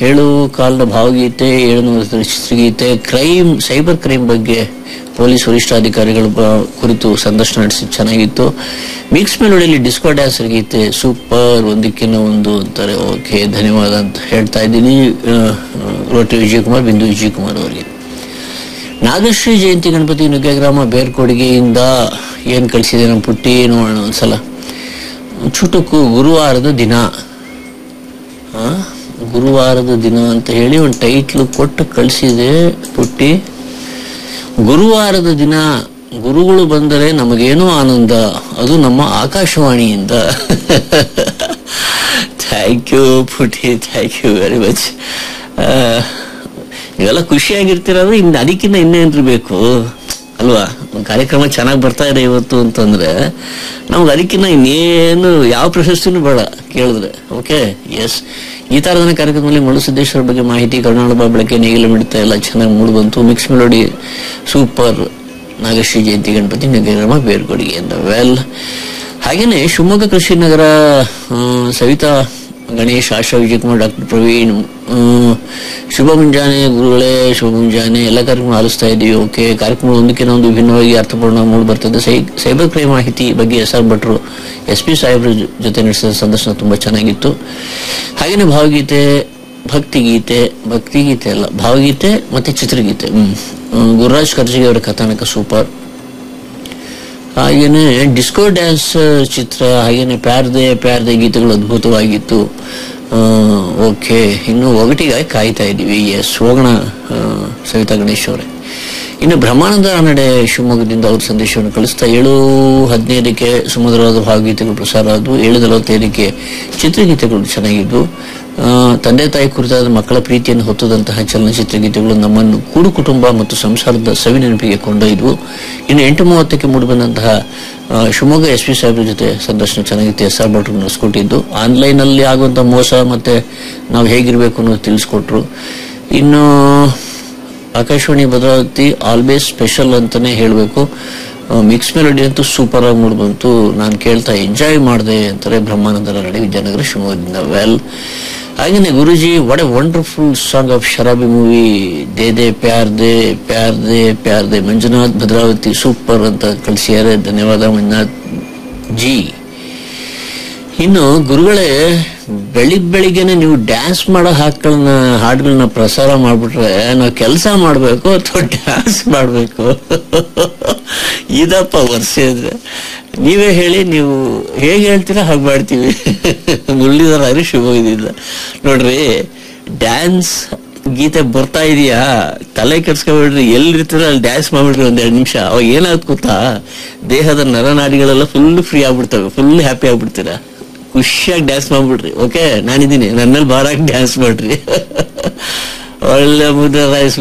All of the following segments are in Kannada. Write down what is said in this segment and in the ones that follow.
ಏಳು ಕಾಲದ ಭಾವಗೀತೆ ಏಳು ನೂರ ಚಿತ್ರಗೀತೆ ಕ್ರೈಮ್ ಸೈಬರ್ ಕ್ರೈಮ್ ಬಗ್ಗೆ ಪೊಲೀಸ್ ವರಿಷ್ಠಾಧಿಕಾರಿಗಳ ಬ- ಕುರಿತು ಸಂದರ್ಶನ ನಡೆಸಿ ಚೆನ್ನಾಗಿತ್ತು ಮಿಕ್ಸ್ ಮೆಲೋಡಿಯಲ್ಲಿ ಡಿಸ್ಕೋ ಡ್ಯಾನ್ಸರ್ ಗೀತೆ ಸೂಪರ್ ಒಂದಕ್ಕಿಂತ ಒಂದು ಅಂತಾರೆ ಓಕೆ ಧನ್ಯವಾದ ಅಂತ ಹೇಳ್ತಾ ಇದ್ದೀನಿ ಆ, ರೋಟಿ ವಿಜಯಕುಮಾರ್ ಬಿಂದು ವಿಜಯಕುಮಾರ್ ಅವರಿಗೆ ನಾಗಶ್ರೀ ಜಯಂತಿ ಗಣಪತಿ ನುಗ್ಗೆಗ್ರಾಮ ಬೇರ್ಕೊಡುಗೆಯಿಂದ ಏನ್ ಕಳಿಸಿದೆ ನಮ್ಮ ಪುಟ್ಟಿ ನೋಡೋಣ ಒಂದ್ಸಲ ಚುಟುಕು ಗುರುವಾರದ ದಿನ ಆ, ಗುರುವಾರದ ದಿನ ಅಂತ ಹೇಳಿ ಒಂದು ಟೈಟ್ಲು ಕೊಟ್ಟು ಕಳಿಸಿದೆ ಪುಟ್ಟಿ ಗುರುವಾರದ ದಿನ ಗುರುಗಳು ಬಂದರೆ ನಮಗೇನೋ ಆನಂದ ಅದು ನಮ್ಮ ಆಕಾಶವಾಣಿಯಿಂದ ಥ್ಯಾಂಕ್ ಯು ಪುಟಿ ಥ್ಯಾಂಕ್ ಯು ವೆರಿ ಮಚ್ ನೀವೆಲ್ಲ ಖುಷಿಯಾಗಿರ್ತೀರಾದ್ರೆ ಇನ್ನು ಅದಕ್ಕಿಂತ ಇನ್ನೇನ್ರಿ ಬೇಕು ಅಲ್ವಾ ಒಂದು ಕಾರ್ಯಕ್ರಮ ಚೆನ್ನಾಗಿ ಬರ್ತಾ ಇದೆ ಇವತ್ತು ಅಂತಂದ್ರೆ ನಮ್ಗೆ ಅದಕ್ಕಿಂತ ಇನ್ನೇನು ಯಾವ ಪ್ರಶಸ್ತಿನೂ ಬೇಡ ಕೇಳಿದ್ರೆ ಓಕೆ ಎಸ್ ಈ ತರದನ ಕಾರ್ಯಕ್ರಮದಲ್ಲಿ ಮಳು ಸಿದ್ದೇಶ್ವರ ಬಗ್ಗೆ ಮಾಹಿತಿ ಕರ್ನಾಟಕ ಬೆಳಕೆ ನೇಗಿಲು ಮಿಡ್ತಾ ಎಲ್ಲ ಚೆನ್ನಾಗಿ ಮೂಡಿ ಬಂತು mix melody super Nagashree Jayanthi Ganapathi ನಗರಮ ಬೇರ್ಕೊಡುಗೆ ಅಂತ ವೆಲ್ ಹಾಗೇನೆ ಶಿವಮೊಗ್ಗ ಕೃಷಿ ನಗರ ಆ, ಸವಿತಾ ಗಣೇಶ್ ಆಶಾ ವಿಜಯಕುಮಾರ್ ಡಾಕ್ಟರ್ ಪ್ರವೀಣ್ ಆ, ಶುಭ ಮುಂಜಾನೆ ಗುರುಗಳೇ ಶುಭ ಮುಂಜಾನೆ ಎಲ್ಲ ಕಾರ್ಯಕ್ರಮ ಆಲಿಸ್ತಾ ಇದ್ದೀವಿ ಓಕೆ ಕಾರ್ಯಕ್ರಮ ಒಂದಕ್ಕಿಂತ ಒಂದು ವಿಭಿನ್ನವಾಗಿ ಅರ್ಥಪೂರ್ಣ ಮೂಡಿ ಬರ್ತದೆ ಸೈ ಸೈಬರ್ ಕ್ರೈಮ್ ಮಾಹಿತಿ ಬಗ್ಗೆ ಎಸ್ ಆರ್ ಭಟ್ರು ಎಸ್ ಪಿ ಸಾಹೇಬ್ರ ಜೊ- ಜೊತೆ ನಡೆಸಿದ ಸಂದರ್ಶನ ತುಂಬಾ ಚೆನ್ನಾಗಿತ್ತು ಹಾಗೇನೆ ಭಾವಗೀತೆ ಭಕ್ತಿಗೀತೆ ಭಕ್ತಿಗೀತೆ ಅಲ್ಲ ಭಾವಗೀತೆ ಮತ್ತೆ ಚಿತ್ರಗೀತೆ ಹ್ಮ್ ಹ್ಮ್, ಗುರುರಾಜ್ ಕರ್ಜಿಗೆ ಅವರ ಕಥಾನಕ ಸೂಪರ್ ಹಾಗೇನೆ ಡಿಸ್ಕೋ ಡ್ಯಾನ್ಸ್ ಚಿತ್ರ ಹಾಗೇನೆ ಪ್ಯಾರ್ದೆ ಪ್ಯಾರ್ದೆ ಗೀತೆಗಳು ಅದ್ಭುತವಾಗಿತ್ತು ಓಕೆ ಇನ್ನು ಒಗಟಿಗಾಗಿ ಕಾಯ್ತಾ ಇದ್ದೀವಿ ಎಸ್ ಹೋಗೋಣ ಆ, ಸವಿತಾ ಗಣೇಶ್ ಅವರೇ ಇನ್ನು ಬ್ರಹ್ಮಾನಂದ ನಡೆ ಶಿವಮೊಗ್ಗದಿಂದ ಅವ್ರ ಸಂದೇಶವನ್ನು ಕಳಿಸ್ತಾ ಏಳು ಹದಿನೈದಕ್ಕೆ ಸುಮಧುರವಾದ ಭಾವಗೀತೆಗಳು ಪ್ರಸಾರ ಆದವು ಏಳು ನಲವತ್ತೈದಕ್ಕೆ ಚಿತ್ರಗೀತೆಗಳು ಚೆನ್ನಾಗಿದ್ವು ಆ, ತಂದೆ ತಾಯಿ ಕುರಿತಾದ ಮಕ್ಕಳ ಪ್ರೀತಿಯನ್ನು ಹೊತ್ತದಂತಹ ಚಲನಚಿತ್ರ ಗೀತೆಗಳು ನಮ್ಮನ್ನು ಕೂಡು ಕುಟುಂಬ ಮತ್ತು ಸಂಸಾರದ ಸವಿ ನೆನಪಿಗೆ ಕೊಂಡೊಯ್ದವು ಇನ್ನು ಎಂಟು ಮೂವತ್ತಕ್ಕೆ ಮೂಡಿಬಂದಂತಹ ಆ, ಶಿವಮೊಗ್ಗ ಎಸ್ ಪಿ ಸಾಹೇಬ್ರ ಜೊತೆ ಸಂದರ್ಶನ ಚೆನ್ನಾಗಿತ್ತು ಎಸ್ ಆರ್ ಭಟ್ರು ನಡೆಸ್ಕೊಟ್ಟಿದ್ದು ಆನ್ಲೈನ್ ಅಲ್ಲಿ ಆಗುವಂತ ಮೋಸ ಮತ್ತೆ ನಾವು ಹೇಗಿರ್ಬೇಕು ಅನ್ನೋದು ತಿಳಿಸ್ಕೊಟ್ರು ಇನ್ನು ಆಕಾಶವಾಣಿ ಭದ್ರಾವತಿ ಆಲ್ವೇಸ್ ಸ್ಪೆಷಲ್ ಅಂತಾನೆ ಹೇಳಬೇಕು ಮಿಕ್ಸ್ ಮೆಲೋಡಿ ಅಂತೂ ಸೂಪರ್ ಆಗಿ ಮೂಡ್ ಬಂತು ನಾನು ಕೇಳ್ತಾ ಎಂಜಾಯ್ ಮಾಡಿದೆ ಅಂತಾರೆ ಬ್ರಹ್ಮಾನಂದರ ನಡೆ ವಿದ್ಯಾನಗರ ಶಿವಮೊಗ್ಗದಿಂದ ವೆಲ್ ಹಾಗೇನೆ Guruji what a wonderful song of Sharabi movie ದೇ ದೇ ಪ್ಯಾರ್ ದೇ ಪ್ಯಾರ್ ದೇ ಪ್ಯಾರ್ ದೇ ಮಂಜುನಾಥ್ ಭದ್ರಾವತಿ ಸೂಪರ್ ಅಂತ ಕಳಿಸಿದ್ದಾರೆ ಧನ್ಯವಾದ ಮಂಜುನಾಥ್ ಜಿ ಇನ್ನು ಗುರುಗಳೇ ಬೆಳಿಗ್ ಬೆಳಿಗ್ಗೆನೆ ನೀವು ಡ್ಯಾನ್ಸ್ ಮಾಡೋ ಹಾಕಗಳನ್ನ ಹಾಡುಗಳನ್ನ ಪ್ರಸಾರ ಮಾಡ್ಬಿಟ್ರೆ ನಾವು ಕೆಲಸ ಮಾಡ್ಬೇಕು ಅಥವಾ ಡ್ಯಾನ್ಸ್ ಮಾಡ್ಬೇಕು ಇದಪ್ಪ ವರ್ಷ ಇದ್ರೆ ನೀವೇ ಹೇಳಿ ನೀವು ಹೇಗೆ ಹೇಳ್ತೀರಾ ಹಾಗೆ ಮಾಡ್ತೀವಿ ಮುರಳೀಧರ ಹರಿ ಶಿವಮೊಗ್ಗದಿಂದ ನೋಡ್ರಿ ಡ್ಯಾನ್ಸ್ ಗೀತೆ ಬರ್ತಾ ಇದೆಯಾ ತಲೆ ಕೆಡ್ಸ್ಕೊಬೇಡ್ರಿ ಎಲ್ಲಿರ್ತೀರ ಅಲ್ಲಿ ಡ್ಯಾನ್ಸ್ ಮಾಡ್ಬಿಡ್ರಿ ಒಂದ್ ಎರಡು ನಿಮಿಷ ಅವಾಗ ಏನಾಗುತ್ತೆ ಗೊತ್ತಾ ದೇಹದ ನರನಾಡಿಗಳೆಲ್ಲ ಫುಲ್ ಫ್ರೀ ಆಗ್ಬಿಡ್ತವೆ ಫುಲ್ ಹ್ಯಾಪಿ ಆಗ್ಬಿಡ್ತೀರಾ ಖುಷಿಯಾಗಿ ಡ್ಯಾನ್ಸ್ ಮಾಡ್ಬಿಡ್ರಿ ಓಕೆ ನಾನಿದ್ದೀನಿ ನನ್ನ ಮೇಲೆ ಬಾರಾಗಿ ಡ್ಯಾನ್ಸ್ ಮಾಡ್ರಿ ಒಳ್ಳೆ ಮುದ್ದೆ ರೈಸ್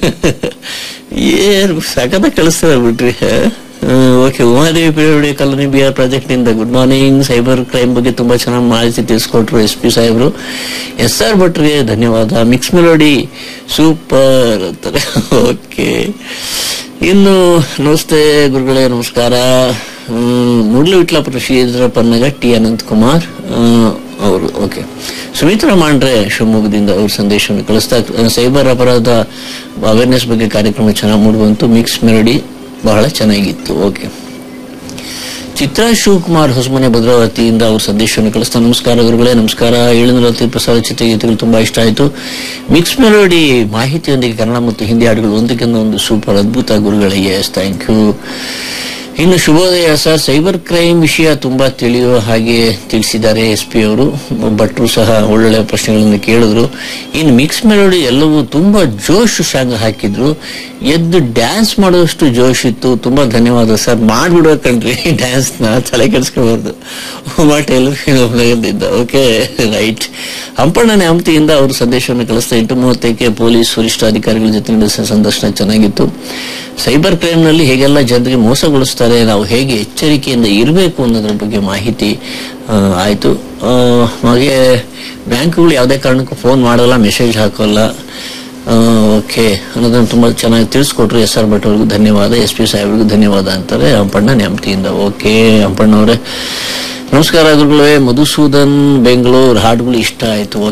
ಏನ್ ಸಖತ ಕಳಿಸ್ತಾರೆ ಬಿಡ್ರಿ okay Umadevi period colony B R project ನಿಂದ ಗುಡ್ ಮಾರ್ನಿಂಗ್ ಸೈಬರ್ ಕ್ರೈಮ್ ಬಗ್ಗೆ ತುಂಬಾ ಚೆನ್ನಾಗಿ ಮಾಹಿತಿ ತಿಳಿಸ್ಕೊಟ್ರು ಎಸ್ ಪಿ ಸಾಹೇಬ್ರು ಎಸ್ ಆರ್ ಭಟ್ರಿಗೆ ಧನ್ಯವಾದ ಮಿಕ್ಸ್ ಮೆಲೋಡಿ ಸೂಪರ್ ಅಂತಾರೆ ಓಕೆ ಇನ್ನು ನಮಸ್ತೆ ಗುರುಗಳೇ ನಮಸ್ಕಾರ ಹ್ಮ್, ಮುಡ್ಲು ವಿಟ್ಲಾಪುರ ಶ್ರೀಧರ ಪನ್ನಗ ಟಿ ಅನಂತ್ ಕುಮಾರ್ ಆ, ಅವರು ಓಕೆ ಸುಮಿತ್ರಾ ಮಾಂಡ್ರೆ ಶಿವಮೊಗ್ಗದಿಂದ ಅವ್ರ ಸಂದೇಶವನ್ನು ಕಳಿಸ್ತಾ ಸೈಬರ್ ಅಪರಾಧ ಅವೇರ್ನೆಸ್ ಬಗ್ಗೆ ಕಾರ್ಯಕ್ರಮ ಚೆನ್ನಾಗಿ ಮೂಡಿಬಂತು ಮಿಕ್ಸ್ ಮೆಲೋಡಿ ಬಹಳ ಚೆನ್ನಾಗಿತ್ತು ಓಕೆ ಚಿತ್ರಾ ಶಿವಕುಮಾರ್ ಹೊಸಮನೆ ಭದ್ರಾವತಿಯಿಂದ ಅವ್ರ ಸಂದೇಶವನ್ನು ಕಳಿಸ್ತಾ ನಮಸ್ಕಾರ ಗುರುಗಳೇ ನಮಸ್ಕಾರ ಏಳುನೂರ ಪ್ರಸಾದ ಚಿತ್ರಗೀತೆಗಳು ತುಂಬಾ ಇಷ್ಟ ಆಯಿತು ಮಿಕ್ಸ್ ಮೆಲೋಡಿ ಮಾಹಿತಿಯೊಂದಿಗೆ ಕನ್ನಡ ಮತ್ತು ಹಿಂದಿ ಹಾಡುಗಳು ಒಂದಕ್ಕಿಂತ ಒಂದು ಸೂಪರ್ ಅದ್ಭುತ ಗುರುಗಳೇ ಎಸ್ ಥ್ಯಾಂಕ್ ಯು ಇನ್ನು ಶುಭೋದಯ ಸರ್ ಸೈಬರ್ ಕ್ರೈಮ್ ವಿಷಯ ತುಂಬಾ ತಿಳಿಯುವ ಹಾಗೆ ತಿಳಿಸಿದ್ದಾರೆ ಎಸ್ ಪಿ ಅವರು ಭಟ್ರು ಸಹ ಒಳ್ಳೊಳ್ಳೆ ಪ್ರಶ್ನೆಗಳನ್ನು ಕೇಳಿದ್ರು ಇನ್ನು ಮಿಕ್ಸ್ ಮೆಲೋಡಿ ಎಲ್ಲವೂ ತುಂಬಾ ಜೋಶ್ ಸಾಂಗ್ ಹಾಕಿದ್ರು ಎದ್ದು ಡ್ಯಾನ್ಸ್ ಮಾಡೋಷ್ಟು ಜೋಶ್ ಇತ್ತು ತುಂಬಾ ಧನ್ಯವಾದ ಸರ್ ಮಾಡ್ಬಿಡ್ಬೇಕಣ್ರಿ ಡ್ಯಾನ್ಸ್ ನ ತಲೆ ಕೆಡಿಸ್ಕೋಬಾರ್ದು ಉಮಾ ಟೈಲರ್ ನಗರದಿಂದ ಓಕೆ ರೈಟ್ ಹಂಪಣ್ಣನೆ ಹಂಪತಿಯಿಂದ ಅವರು ಸಂದೇಶವನ್ನು ಕಳಿಸ್ತಾ ಎಂಟು ಮೂವತ್ತಕ್ಕೆ ಪೊಲೀಸ್ ವರಿಷ್ಠಾಧಿಕಾರಿಗಳ ಜೊತೆ ನಡೆಸಿದ ಸಂದರ್ಶನ ಚೆನ್ನಾಗಿತ್ತು ಸೈಬರ್ ಕ್ರೈಮ್ ನಲ್ಲಿ ಹೇಗೆಲ್ಲ ಜನರಿಗೆ ಮೋಸಗೊಳಿಸ್ತಾರೆ ನಾವು ಹೇಗೆ ಎಚ್ಚರಿಕೆಯಿಂದ ಇರಬೇಕು ಅನ್ನೋದ್ರ ಬಗ್ಗೆ ಮಾಹಿತಿ ಆ, ಆಯ್ತು ಆ, ಹಾಗೆ ಬ್ಯಾಂಕ್ಗಳು ಯಾವುದೇ ಕಾರಣಕ್ಕೂ ಫೋನ್ ಮಾಡಲ್ಲ ಮೆಸೇಜ್ ಹಾಕೋಲ್ಲ ಓಕೆ ಅನ್ನೋದನ್ನ ತುಂಬಾ ಚೆನ್ನಾಗಿ ತಿಳಿಸ್ಕೊಟ್ರು ಎಸ್ ಆರ್ ಭಟ್ ಅವ್ರಿಗೂ ಧನ್ಯವಾದ ಎಸ್ ಪಿ ಸಾಹೇಬ್ರಿಗೂ ಧನ್ಯವಾದ ಅಂತಾರೆ ಹಂಪಣ್ಣ ನ್ಯಾಮತಿಯಿಂದ ಓಕೆ ಹಂಪಣ್ಣ ಅವರೇ ನಮಸ್ಕಾರ ಗುರುಗಳೇ ಮಧುಸೂದನ್ ಬೆಂಗಳೂರು ಹಾಡುಗಳು ಇಷ್ಟ ಆಯ್ತು